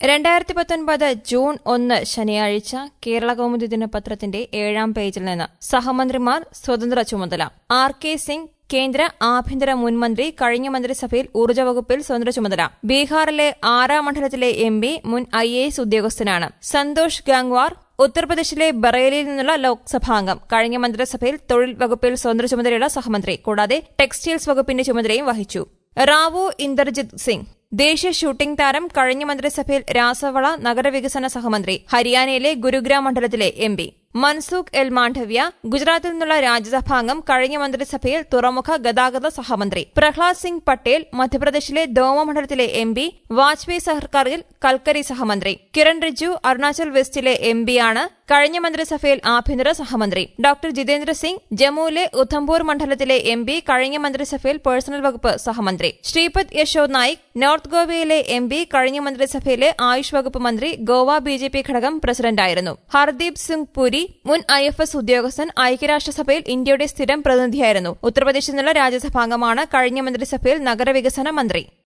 രണ്ടായിരത്തി പത്തൊൻപത് ജൂൺ ഒന്ന് ശനിയാഴ്ച കേരള കൗമുദി ദിനപത്രത്തിന്റെ ഏഴാം പേജിൽ നിന്ന് സഹമന്ത്രിമാർ സ്വതന്ത്ര ചുമതല ആർ കെ സിംഗ് കേന്ദ്ര ആഭ്യന്തര മുൻമന്ത്രി കഴിഞ്ഞ മന്ത്രിസഭയിൽ ഊർജ്ജ വകുപ്പിൽ സ്വതന്ത്ര ചുമതല ബീഹാറിലെ ആറാം മണ്ഡലത്തിലെ എം പി മുൻ ഐ എ എസ് ഉദ്യോഗസ്ഥനാണ് സന്തോഷ് ഗാംഗ്വാർ ഉത്തർപ്രദേശിലെ ബറേലിയിൽ നിന്നുള്ള ലോക്സഭാംഗം കഴിഞ്ഞ മന്ത്രിസഭയിൽ തൊഴിൽ വകുപ്പിൽ സ്വതന്ത്ര ചുമതലയുള്ള സഹമന്ത്രി കൂടാതെ ടെക്സ്റ്റൈൽസ് വകുപ്പിന്റെ ചുമതലയും വഹിച്ചു റാവു ഇന്ദർജിത് സിംഗ് ദേശീയ ഷൂട്ടിംഗ് താരം കഴിഞ്ഞ മന്ത്രിസഭയിൽ രാസവള നഗരവികസന സഹമന്ത്രി ഹരിയാനയിലെ ഗുരുഗ്രാം മണ്ഡലത്തിലെ M P Mansukh L Mandaviya ഗുജറാത്തിൽ നിന്നുള്ള രാജ്യസഭാംഗം കഴിഞ്ഞ മന്ത്രിസഭയിൽ തുറമുഖ ഗതാഗത സഹമന്ത്രി പ്രഹ്ലാദ് സിംഗ് പട്ടേൽ മധ്യപ്രദേശിലെ ദോമ മണ്ഡലത്തിലെ എം പി വാജ്പേയി സർക്കാരിൽ കൽക്കരി സഹമന്ത്രി കിരൺ റിജു അരുണാചൽ വെസ്റ്റിലെ എം പിയാണ് കഴിഞ്ഞ മന്ത്രിസഭയിൽ ആഭ്യന്തര സഹമന്ത്രി ഡോക്ടർ ജിതേന്ദ്ര സിംഗ് ജമ്മുവിലെ ഉധംപൂർ മണ്ഡലത്തിലെ എം പി കഴിഞ്ഞ മന്ത്രിസഭയിൽ പേഴ്സണൽ വകുപ്പ് സഹമന്ത്രി ശ്രീപദ് യശോ നായിക് നോർത്ത് ഗോവയിലെ എം പി കഴിഞ്ഞ മന്ത്രിസഭയിലെ ആയുഷ് വകുപ്പ് മന്ത്രി ഗോവ ബി ജെ പി ഘടകം പ്രസിഡന്റായിരുന്നു ഹർദീപ് സിംഗ് പുരി മുൻ ഐ എഫ് എസ് ഉദ്യോഗസ്ഥൻ ഐക്യരാഷ്ട്രസഭയിൽ ഇന്ത്യയുടെ സ്ഥിരം പ്രതിനിധിയായിരുന്നു ഉത്തർപ്രദേശിൽ നിന്നുള്ള രാജ്യസഭാംഗമാണ് കഴിഞ്ഞ മന്ത്രിസഭയിൽ നഗരവികസന മന്ത്രി